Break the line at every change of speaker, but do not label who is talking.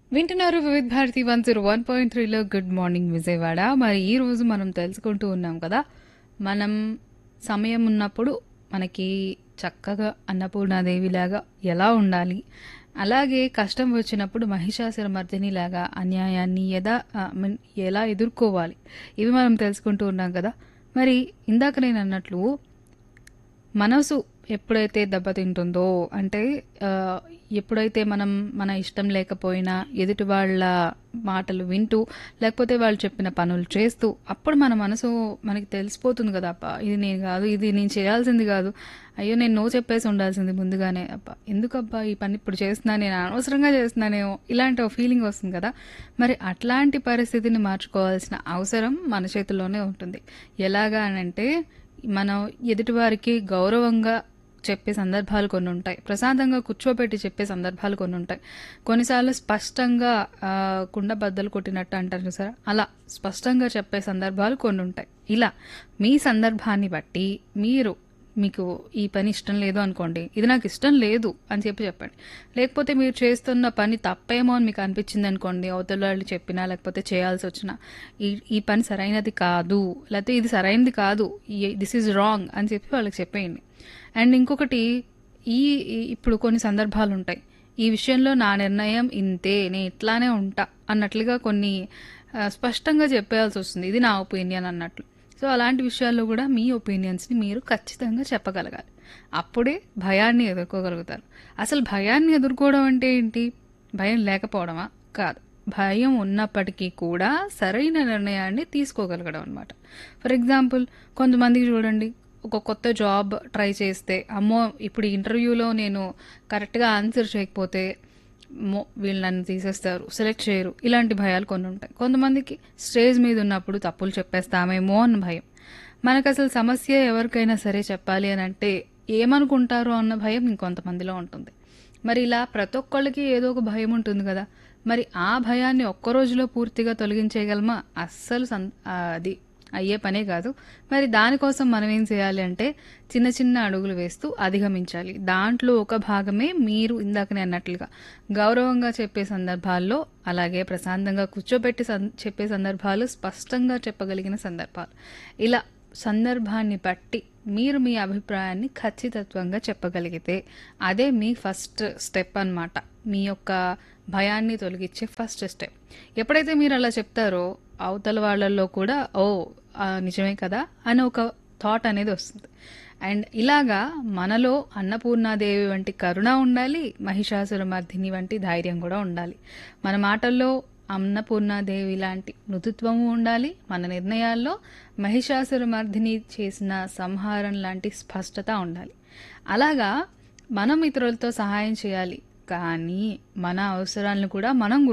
వింటున్నారు Vividh Bharati one zero one point త్రీలో good morning Vijayawada మరి ఈ రోజు మనం తెలుసుకుంటూ ఉన్నాం కదా మనం సమయం ఉన్నప్పుడు మనకి చక్కగా అన్నపూర్ణాదేవిలాగా ఎలా ఉండాలి అలాగే కష్టం వచ్చినప్పుడు మహిషాసుర మర్దినిలాగా అన్యాయాన్ని ఎదా ఐ మీన్ ఎలా ఎదుర్కోవాలి ఇవి మనం తెలుసుకుంటూ ఉన్నాం కదా మరి ఇందాక నేను అన్నట్లు మనసు ఎప్పుడైతే దెబ్బతింటుందో అంటే ఆ, ఎప్పుడైతే మనం మన ఇష్టం లేకపోయినా ఎదుటి వాళ్ళ మాటలు వింటూ లేకపోతే వాళ్ళు చెప్పిన పనులు చేస్తూ అప్పుడు మన మనసు మనకి తెలిసిపోతుంది కదా అప్ప ఇది నేను కాదు ఇది నేను చేయాల్సింది కాదు అయ్యో నేను నో చెప్పేసి ఉండాల్సింది ముందుగానే అబ్బా ఎందుకబ్బా ఈ పని ఇప్పుడు చేస్తున్నా నేను అనవసరంగా చేస్తున్నానేమో ఇలాంటి ఒక ఫీలింగ్ వస్తుంది కదా మరి అట్లాంటి పరిస్థితిని మార్చుకోవాల్సిన అవసరం మన చేతుల్లోనే ఉంటుంది ఎలాగా అనంటే మనం ఎదుటివారికి గౌరవంగా చెప్పే సందర్భాలు కొన్ని ఉంటాయి ప్రశాంతంగా కూర్చోబెట్టి చెప్పే సందర్భాలు కొన్ని ఉంటాయి కొన్నిసార్లు స్పష్టంగా ఆ, కుండ బద్దలు కొట్టినట్టు అంటారు చూసారా అలా స్పష్టంగా చెప్పే సందర్భాలు కొన్ని ఉంటాయి ఇలా మీ సందర్భాన్ని బట్టి మీరు మీకు ఈ పని ఇష్టం లేదు అనుకోండి ఇది నాకు ఇష్టం లేదు అని చెప్పి చెప్పండి లేకపోతే మీరు చేస్తున్న పని తప్పేమో అని మీకు అనిపించింది అనుకోండి అవతల వాళ్ళు చెప్పినా లేకపోతే చేయాల్సి వచ్చినా ఈ ఈ పని సరైనది కాదు లేకపోతే ఇది సరైనది కాదు దిస్ ఈజ్ రాంగ్ అని చెప్పి వాళ్ళకి చెప్పేయండి అండ్ ఇంకొకటి ఈ ఈ- ఇప్పుడు కొన్ని సందర్భాలు ఉంటాయి ఈ విషయంలో నా నిర్ణయం ఇంతే నేను ఇట్లానే ఉంటా అన్నట్లుగా కొన్ని ఆ, స్పష్టంగా చెప్పేయాల్సి వస్తుంది ఇది నా ఒపీనియన్ అన్నట్లు సో అలాంటి విషయాల్లో కూడా మీ ఒపీనియన్స్ని మీరు ఖచ్చితంగా చెప్పగలగాలి అప్పుడే భయాన్ని ఎదుర్కోగలుగుతారు అసలు భయాన్ని ఎదుర్కోవడం అంటే ఏంటి భయం లేకపోవడమా కాదు భయం ఉన్నప్పటికీ కూడా సరైన నిర్ణయాన్ని తీసుకోగలగడం అనమాట ఫర్ ఎగ్జాంపుల్ కొంతమందికి చూడండి ఒక కొత్త జాబ్ ట్రై చేస్తే అమ్మో ఇప్పుడు ఇంటర్వ్యూలో నేను కరెక్ట్గా ఆన్సర్ చేయకపోతే మో వీళ్ళు నన్ను తీసేస్తారు సెలెక్ట్ చేయరు ఇలాంటి భయాలు కొన్ని ఉంటాయి కొంతమందికి స్టేజ్ మీద ఉన్నప్పుడు తప్పులు చెప్పేస్తామేమో అన్న భయం మనకు అసలు సమస్య ఎవరికైనా సరే చెప్పాలి అని అంటే ఏమనుకుంటారో అన్న భయం ఇంకొంతమందిలో ఉంటుంది మరి ఇలా ప్రతి ఒక్కళ్ళకి ఏదో ఒక భయం ఉంటుంది కదా మరి ఆ భయాన్ని ఒక్క రోజులో పూర్తిగా తొలగించేయగలమా అస్సలు సం ఆ, అది అయ్యే పనే కాదు మరి దానికోసం మనం ఏం చేయాలి అంటే చిన్న చిన్న అడుగులు వేస్తూ అధిగమించాలి దాంట్లో ఒక భాగమే మీరు ఇందాకనే అన్నట్లుగా గౌరవంగా చెప్పే సందర్భాల్లో అలాగే ప్రశాంతంగా కూర్చోబెట్టి సం- చెప్పే సందర్భాలు స్పష్టంగా చెప్పగలిగిన సందర్భాలు ఇలా సందర్భాన్ని బట్టి మీరు మీ అభిప్రాయాన్ని ఖచ్చితత్వంగా చెప్పగలిగితే అదే మీ ఫస్ట్ స్టెప్ అన్నమాట మీ యొక్క భయాన్ని తొలగించే ఫస్ట్ స్టెప్ ఎప్పుడైతే మీరు అలా చెప్తారో అవతల వాళ్ళల్లో కూడా ఓ ఆ, నిజమే కదా అని ఒక థాట్ అనేది వస్తుంది అండ్ ఇలాగా మనలో అన్నపూర్ణాదేవి వంటి కరుణ ఉండాలి మహిషాసుర మర్దిని వంటి ధైర్యం కూడా ఉండాలి మన మాటల్లో అన్నపూర్ణాదేవి లాంటి మృదుత్వము ఉండాలి మన నిర్ణయాల్లో మహిషాసుర మర్దిని చేసిన సంహారం లాంటి స్పష్టత ఉండాలి అలాగా మనం ఇతరులతో సహాయం చేయాలి కానీ మన అవసరాలను కూడా మనం